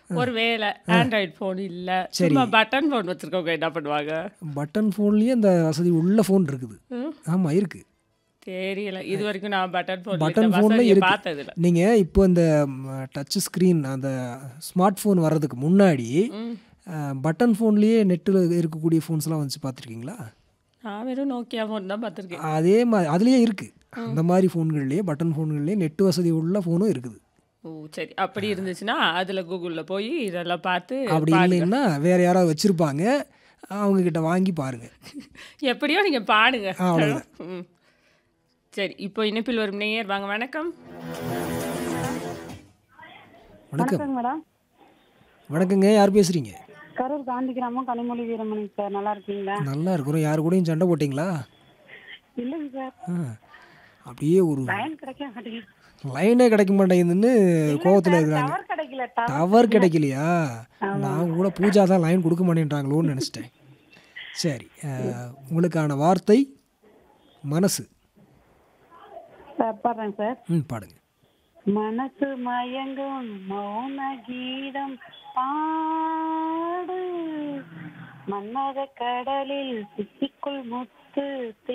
ஒருவேளை Android phone இல்ல சரி. சும்மா பட்டன் ஃபோன் வச்சிருக்கவங்க என்ன பண்ணுவாங்க பட்டன் ஃபோன்லேயே அந்த வசதி உள்ள ஃபோன் இருக்குது ம். ஆமாம் இருக்குது தெரியல இது வரைக்கும் நான் பட்டன் ஃபோன் பட்டன் ஃபோனில் வசதியை இருக்கு பார்த்ததில்ல நீங்கள் இப்போ இந்த டச் ஸ்க்ரீன் அந்த ஸ்மார்ட் ஃபோன் வர்றதுக்கு முன்னாடி ம். பட்டன் ஃபோன்லேயே நெட்டில் இருக்கக்கூடிய ஃபோன்ஸ்லாம் வந்து பார்த்துருக்கீங்களா நான் வெறும் நோக்கியா ஃபோன் தான் பார்த்துருக்கேன் அதே மாதிரி அதுலேயே இருக்குது அந்த மாதிரி ஃபோன்கள்லேயே பட்டன் ஃபோன்கள்லேயே நெட் வசதி உள்ள ஃபோனும் இருக்குது ஓ சரி அப்படி இருந்துச்சுன்னா அதுல கூகுள்ல போய் இதெல்லாம் பார்த்து அப்படி இல்லைன்னா வேற யாராவது வச்சுருப்பாங்க அவங்கக்கிட்ட வாங்கி பாருங்கள் எப்படியோ நீங்க பாடுங்க அவ்வளவுதான். ம். சரி இப்போ இணைப்பில் வரும் நேயர் வாங்க வணக்கம் வணக்கம் வணக்கம் மேடம் வணக்கங்க யார் பேசுகிறீங்க கரூர் காந்தி கிராமம் கனிமொழி வீரமணி சார் நல்லா இருக்கீங்களா நல்லா இருக்கிறோம் யார் கூடயும் சண்டை போட்டிங்களா இல்லைங்க சார் ஆ. அப்படியே ஒரு லைன் கிடைக்க மாட்டேங்குது லைனே கிடைக்க மாட்டேங்குதுன்னு கோவத்தில் இருக்கிறாங்க டவர் கிடைக்கல டவர் டவர் கிடைக்கலையா நான் கூட பூஜா தான் லைன் கொடுக்க மாட்டேன்றாங்களோன்னு நினச்சிட்டேன் சரி அஹ், உங்களுக்கான வார்த்தை மனசு சார் பாடுறேன் சார் ம் பாடுங்க மனசு மயங்கும் மௌன கீதம் பாடு மன்னத கடலில் சிப்பிக்குள் முத்து